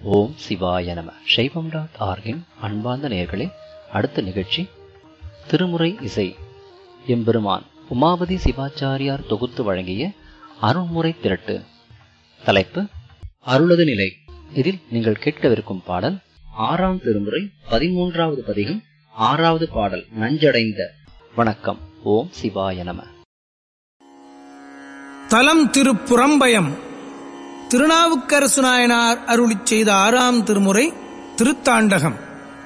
ஓம் சிவாய நம சைவம் டாட் ஆர்கின் அன்பார்ந்த நேயர்களே அடுத்த நிகழ்ச்சி திருமுறை இசை எம்பெருமான் உமாபதி சிவாச்சாரியார் தொகுத்து வழங்கிய அருள்முறை திரட்டு தலைப்பு அருளது நிலை இதில் நீங்கள் கேட்கவிருக்கும் பாடல் ஆறாம் திருமுறை பதிமூன்றாவது பதிகம் ஆறாவது பாடல் நஞ்சடைந்த வணக்கம் ஓம் சிவாய நம தலம் திருப்புறம்பயம் திருநாவுக்கரசு நாயனார் அருளிச் செய்த ஆறாம் திருமுறை திருத்தாண்டகம்